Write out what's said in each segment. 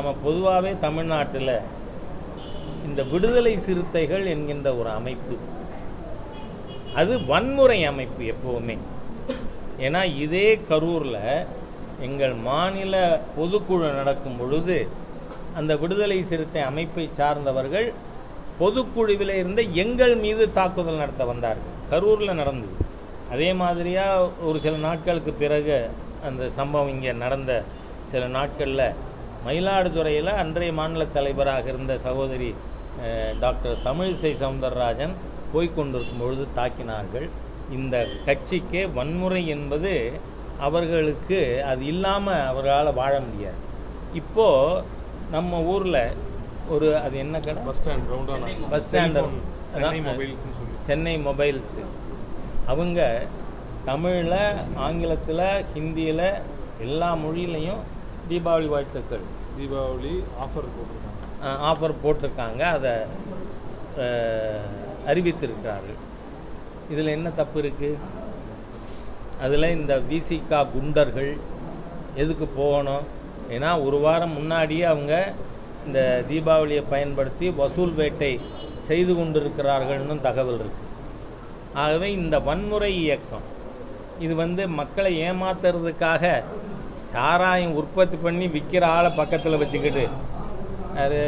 நம்ம பொதுவாகவே தமிழ்நாட்டில் இந்த விடுதலை சிறுத்தைகள் என்கின்ற ஒரு அமைப்பு அது வன்முறை அமைப்பு எப்போவுமே ஏன்னா இதே கரூரில் எங்கள் மாநில பொதுக்குழு நடக்கும் பொழுது அந்த விடுதலை சிறுத்தை அமைப்பை சார்ந்தவர்கள் பொதுக்குழுவில் இருந்த எங்கள் மீது தாக்குதல் நடத்த வந்தார்கள் கரூரில் நடந்தது அதே மாதிரியாக ஒரு சில நாட்களுக்கு பிறகு அந்த சம்பவம் இங்கே நடந்த சில நாட்களில் மயிலாடுதுறையில் அன்றைய மாநில தலைவராக இருந்த சகோதரி அஹ், டாக்டர் தமிழிசை சவுந்தரராஜன் போய்க்கொண்டிருக்கும் பொழுது தாக்கினார்கள் இந்த கட்சிக்கு வன்முறை என்பது அவர்களுக்கு அது இல்லாமல் அவர்களால் வாழ முடியாது இப்போது நம்ம ஊரில் ஒரு அது என்ன கடை bus stand ரவுண்டான bus stand Chennai மொபைல்ஸ்னு சொல்லி சென்னை மொபைல்ஸு அவங்க தமிழில் ஆங்கிலத்தில் ஹிந்தியில் எல்லா மொழியிலையும் தீபாவளி வாழ்த்துக்கள் தீபாவளி ஆஃபர் போட்டிருக்காங்க ஆஃபர் போட்டிருக்காங்க அதை அஹ், அறிவித்திருக்கிறார்கள் இதில் என்ன தப்பு இருக்குது அதில் இந்த விசிகா குண்டர்கள் எதுக்கு போகணும் ஏன்னா ஒரு வாரம் முன்னாடியே அவங்க இந்த தீபாவளியை பயன்படுத்தி வசூல் வேட்டை செய்து கொண்டிருக்கிறார்கள்னு தகவல் இருக்குது ஆகவே இந்த வன்முறை இயக்கம் இது வந்து மக்களை ஏமாத்துறதுக்காக சாராயம் உற்பத்தி பண்ணி விற்கிற ஆளை பக்கத்தில் வச்சுக்கிட்டு அது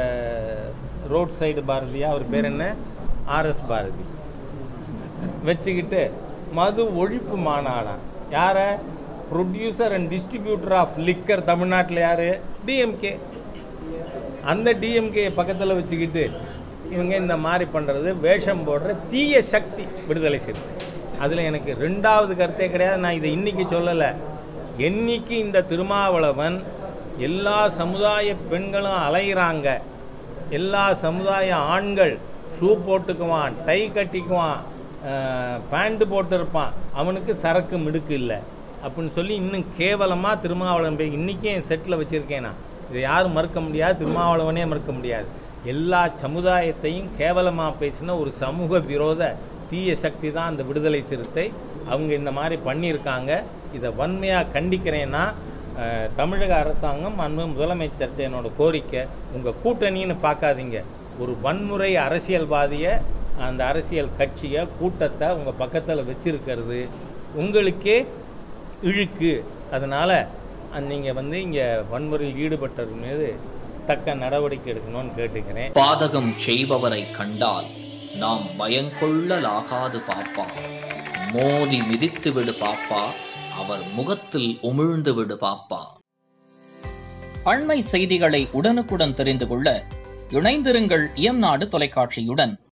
ரோட் சைடு பாரதியா அவர் பேர் என்ன ஆர்எஸ் பாரதி வச்சுக்கிட்டு மது ஒழிப்பு மாநாடாம் யாரை producer and distributor of liquor தமிழ்நாட்டில் யார் டிஎம்கே அந்த டிஎம்கே பக்கத்தில் வச்சுக்கிட்டு இவங்க இந்த மாதிரி பண்ணுறது வேஷம் போடுற தீய சக்தி விடுதலை சிறுத்தை அதில் எனக்கு ரெண்டாவது கருத்தே கிடையாது நான் இதை இன்னைக்கு சொல்லலை என்னைக்கு இந்த திருமாவளவன் எல்லா சமுதாய பெண்களும் அலைகிறாங்க எல்லா சமுதாய ஆண்கள் ஷூ போட்டுக்குவான் டை கட்டிக்குவான் பேண்ட்டு போட்டிருப்பான் அவனுக்கு சரக்கு மிடுக்கு இல்லை அப்படின்னு சொல்லி இன்னும் கேவலமாக திருமாவளவன் போய் இன்றைக்கும் என் செட்டில் வச்சுருக்கேன் நான் இதை யாரும் மறுக்க முடியாது திருமாவளவனே மறுக்க முடியாது எல்லா சமுதாயத்தையும் கேவலமாக பேசின ஒரு சமூக விரோத தீய சக்தி தான் அந்த விடுதலை சிறுத்தை அவங்க இந்த மாதிரி பண்ணியிருக்காங்க இதை வன்மையாக கண்டிக்கிறேன்னா அஹ், தமிழக அரசாங்கம் அன்பு முதலமைச்சர்கிட்ட என்னோட கோரிக்கை உங்கள் கூட்டணின்னு பார்க்காதீங்க ஒரு வன்முறை அரசியல்வாதியை அந்த அரசியல் கட்சியை கூட்டத்தை உங்கள் பக்கத்தில் வச்சிருக்கிறது உங்களுக்கே இழுக்கு அதனால் நீங்கள் வந்து இங்கே வன்முறையில் ஈடுபட்டவர் மீது தக்க நடவடிக்கை எடுக்கணும்னு கேட்டுக்கிறேன் பாதகம் செய்பவரை கண்டால் நாம் பயங்கொள்ளலாகாது பாப்பா மோதி மிதித்து விடு பாப்பா அவர் முகத்தில் உமிழ்ந்து விடு பாப்பா அண்மை செய்திகளை உடனுக்குடன் தெரிந்து கொள்ள இணைந்திருங்கள் இயம்நாடு தொலைக்காட்சியுடன்